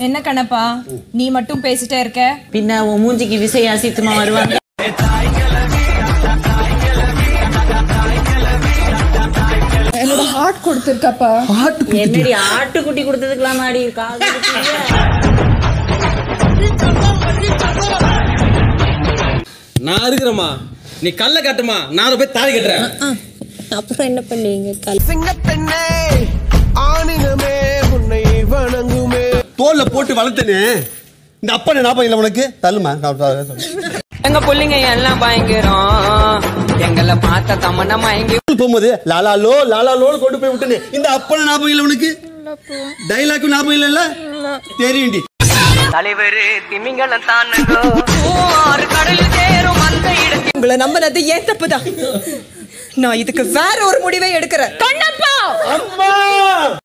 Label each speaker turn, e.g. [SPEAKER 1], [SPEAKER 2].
[SPEAKER 1] என்ன கண்ணப்பா நீ மட்டும் பேசிட்டே இருக்க
[SPEAKER 2] பின்ன உன் மூஞ்சிக்கு விசை அசித்துமா வருவாங்க
[SPEAKER 1] என்னோட ஹார்ட் கொடுத்துருக்கப்பா
[SPEAKER 2] என்னடி ஆட்டுக்குட்டி கொடுத்ததுக்கெல்லாம் மாடி காது
[SPEAKER 3] நான் இருக்கிறேம்மா நீ கல்ல காட்டுமா நான் அதை போய் தாலி கட்டுறேன்
[SPEAKER 4] அப்புறம் என்ன பண்ணுவீங்க கல்
[SPEAKER 5] சிங்கப்பெண்ணே ஆணினமே உன்னை வணங்குமே
[SPEAKER 6] தோல்ல போட்டு வளர்த்தனே இந்த அப்பனை ஞாபகம் இல்லை உனக்கு தள்ளுமா நான் சொல்றேன்.
[SPEAKER 7] எங்க புள்ளைங்க எல்லாம் பயங்கரம் எங்களை பார்த்த தமன மயங்கி
[SPEAKER 6] போகும்போது லாலா லோ லாலா லோன்னு கொண்டு போய் விட்டனே இந்த அப்பனை ஞாபகம் இல்லை உனக்கு டைலாக்கும் ஞாபகம் இல்லைல்ல தெரியும்டி
[SPEAKER 7] தலைவர் திமிங்கலம் தானுங்கோ ஆறு கடலில் சேரும் அந்த இடத்தில்
[SPEAKER 1] உங்களை நம்பினது ஏன் தப்புதான் நான் இதுக்கு வேற ஒரு முடிவை எடுக்கிறேன் கண்ணப்பா